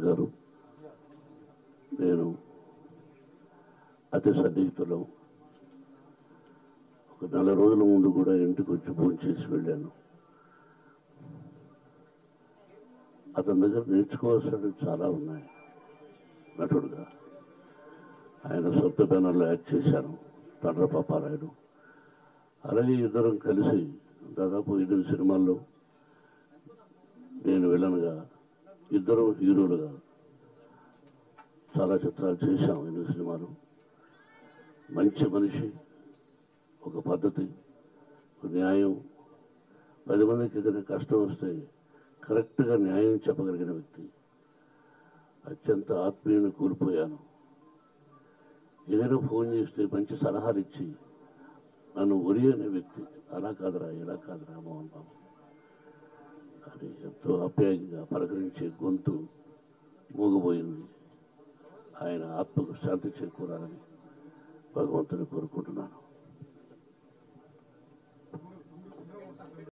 గారు నేను అతి సన్నిహితులం ఒక నెల రోజుల ముందు కూడా ఇంటికి వచ్చి ఫోన్ చేసి వెళ్ళాను అతని దగ్గర నేర్చుకోవాల్సినవి చాలా ఉన్నాయి నటుడుగా ఆయన సొంత బ్యానర్లో యాక్ట్ చేశాను తండ్ర పాపారాయుడు అలాగే ఇద్దరం కలిసి దాదాపు ఎనిమిది సినిమాల్లో నేను విలన్గా ఇద్దరు హీరోలుగా చాలా చిత్రాలు చేశాం ఎనిమిది సినిమాలు మంచి మనిషి ఒక పద్ధతి ఒక న్యాయం పది మందికి ఏదైనా కష్టం వస్తే కరెక్ట్గా న్యాయం చెప్పగలిగిన వ్యక్తి అత్యంత ఆత్మీయుని కోల్పోయాను ఏదైనా ఫోన్ చేస్తే మంచి సలహాలు ఇచ్చి నన్ను ఒరి అనే వ్యక్తి అలా కాదురా ఇలా కాదురా మోహన్ బాబు అని ఎంతో ఆప్యాయంగా పలకరించే గొంతు మూగబోయింది ఆయన ఆత్మకు శాంతి చేకూరాలని భగవంతుని కోరుకుంటున్నాను